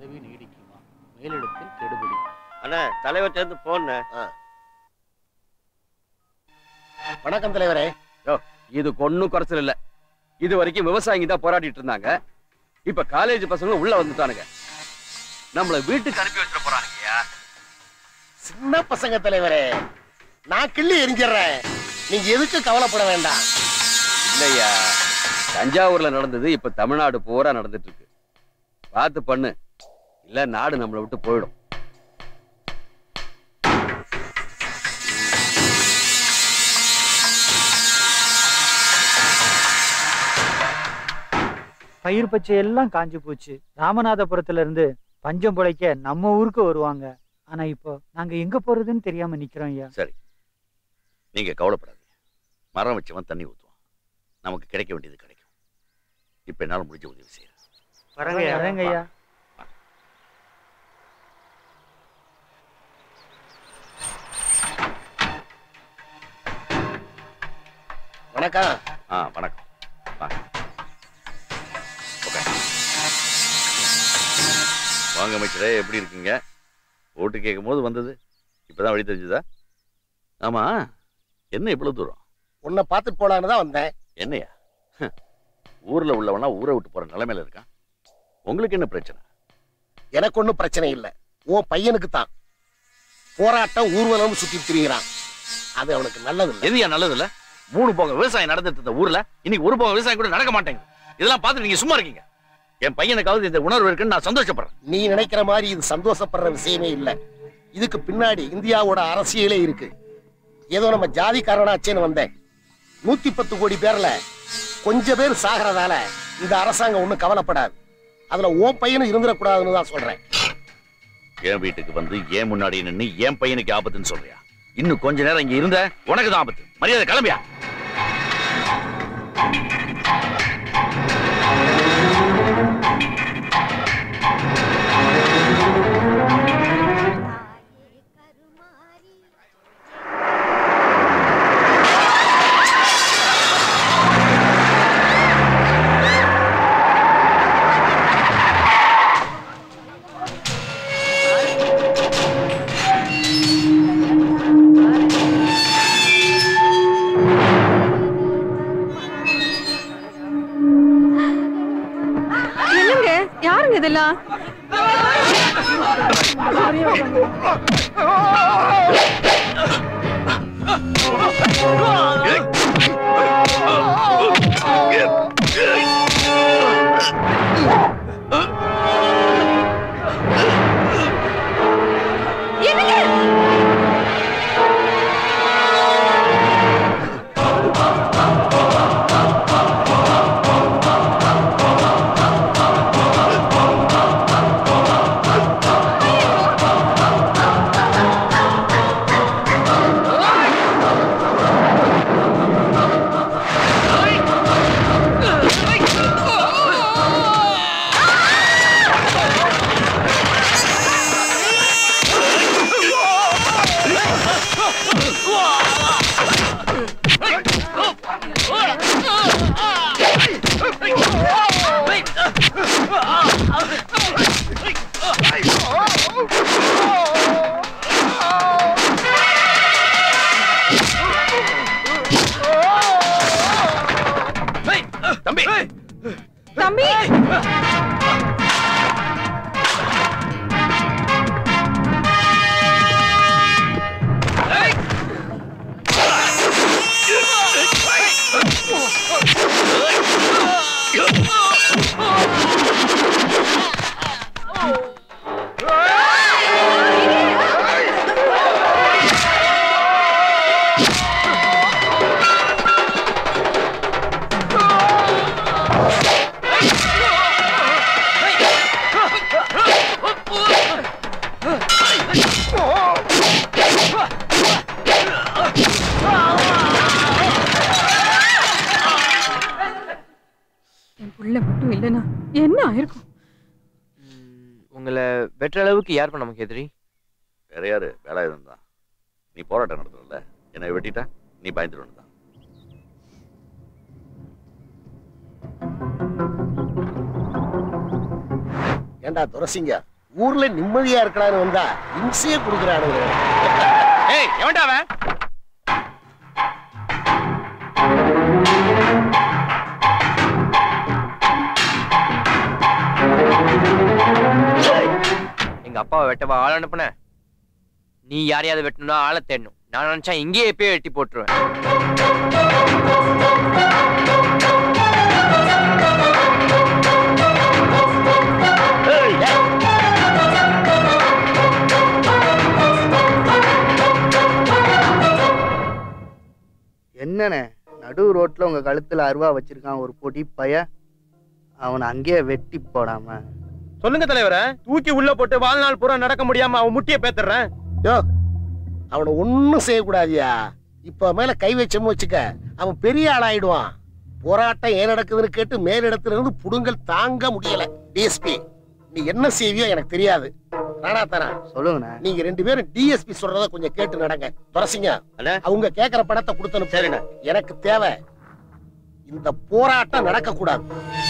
பதவி நீடிக்குமா மேலிடத்தில் கெடுபிடி அண்ணா தலைவர் சேர்ந்து போன வணக்கம் தலைவரே இது ஒண்ணும் குறைச்சல் இல்ல இது வரைக்கும் விவசாயிங்க தான் போராடிட்டு இருந்தாங்க இப்ப காலேஜ் பசங்க உள்ள வந்துட்டானுங்க நம்மள வீட்டுக்கு அனுப்பி வச்சிட போறானுங்கய்யா சின்ன பசங்க தலைவரே நான் கிள்ளி எரிஞ்சிடுறேன் நீங்க எதுக்கு கவலைப்பட வேண்டாம் இல்லையா தஞ்சாவூர்ல நடந்தது இப்ப தமிழ்நாடு பூரா நடந்துட்டு இருக்கு பார்த்து பண்ணு இல்ல நாடு நம்மளை விட்டு போயிடும் பயிர் பச்சை எல்லாம் காஞ்சு போச்சு ராமநாதபுரத்துல இருந்து பஞ்சம் பிழைக்க நம்ம ஊருக்கு வருவாங்க ஆனா இப்போ நாங்க எங்க போறதுன்னு தெரியாம நிக்கிறோம் ஐயா நீங்க கவலைப்படாதீங்க மரம் வச்சவன் தண்ணி ஊத்துவான் நமக்கு கிடைக்க வேண்டியது கிடைக்கும் இப்ப என்னால முடிஞ்ச உதவி செய்யறேன் வரேங்க ஐயா வணக்கம் ஆ வணக்கம் வாங்க உட்காருங்க. வாங்க அமைச்சரே எப்படி இருக்கீங்க ஓட்டு கேட்கும் போது வந்தது இப்பதான் வழி தெரிஞ்சுதா ஆமா என்ன இவ்வளவு தூரம் உன்னை பார்த்துட்டு போலான்னு தான் வந்தேன் என்னையா ஹம். ஊர்ல உள்ளவனா ஊரை விட்டு போற நிலைமையில இருக்கான் உங்களுக்கு என்ன பிரச்சனை எனக்கு ஒன்றும் பிரச்சனை இல்லை உன் பையனுக்கு தான் போராட்டம் ஊர்வலம் சுத்தி திரிகிறான் அது அவனுக்கு நல்லது இல்லை எதுயா நல்லது இல்ல மூணு போக விவசாயம் நடந்துட்டு இருந்த ஊர்ல இன்னைக்கு ஒரு போக விவசாயம் கூட நடக்க மாட்டேங்குது இதெல்லாம் பார்த்து நீங்க சும்மா இருக்கீங்க என் பையனுக்காவது இந்த உணர்வு இருக்குன்னு நான் சந்தோஷப்படுறேன் நீ நினைக்கிற மாதிரி இது சந்தோஷப்படுற விஷயமே இல்லை இதுக்கு பின்னாடி இந்தியாவோட அரசியலே இருக்கு ஏதோ நம்ம ஜாதிக்காரனாச்சேன்னு வந்தேன் நூத்தி பத்து கோடி பேர்ல கொஞ்ச பேர் சாகிறதால இந்த அரசாங்கம் ஒண்ணும் கவலைப்படாது அதுல உன் பையனும் இருந்துடக்கூடாதுன்னு தான் சொல்றேன் என் வீட்டுக்கு வந்து ஏன் முன்னாடி நின்னு என் பையனுக்கு ஆபத்துன்னு சொல்றியா இன்னும் கொஞ்ச நேரம் இங்க இருந்த உனக்கு தான் ஆபத்து மரியாதை கிளம்பியா என்னங்க யாருங்க இதெல்லாம் தம்பி தம்பி என் புள்ள மட்டும் இல்லைன்னா என்ன ஆயிருக்கும் உங்களை வெற்ற அளவுக்கு யார் நமக்கு எதிரி வேற யாரு வேலாயுதம் தான் நீ போராட்டம் நடத்துறல என்னை வெட்டிட்டா நீ பயந்துருவனு தான் ஏண்டா துரசிங்க ஊர்ல நிம்மதியா இருக்கலான்னு வந்தா இம்சையே கொடுக்குறானுங்க ஏய் எவன்டா அவன் எங்க அப்பாவை வெட்டவா ஆள் அனுப்புன நீ யாரையாவது வெட்டணும்னா ஆளை தேடணும் நான் நினைச்சா இங்கேயே எப்பயே வெட்டி போட்டுருவேன் என்னண்ணே நடு ரோட்ல உங்க கழுத்துல அருவா வச்சிருக்கான் ஒரு பொடி பைய அவனை அங்கேயே வெட்டி போடாம சொல்லுங்க தலைவர தூக்கி உள்ள போட்டு வாழ்நாள் பூரா நடக்க முடியாம அவன் முட்டிய பேத்துறேன் அவனை ஒண்ணும் செய்யக்கூடாதியா இப்ப மேல கை வச்சோம்னு வச்சுக்க அவன் பெரிய ஆளாயிடுவான் போராட்டம் ஏன் நடக்குதுன்னு கேட்டு மேலிடத்துல இருந்து புடுங்கல் தாங்க முடியல டிஎஸ்பி நீ என்ன செய்வியோ எனக்கு தெரியாது ராணா தானா சொல்லுங்கண்ணே நீங்க ரெண்டு பேரும் டிஎஸ்பி சொல்றத கொஞ்சம் கேட்டு நடங்க துரசிங்க அண்ணே. அவங்க கேக்குற படத்தை கொடுத்தனு சரிண்ணே எனக்கு தேவை இந்த போராட்டம் நடக்க கூடாது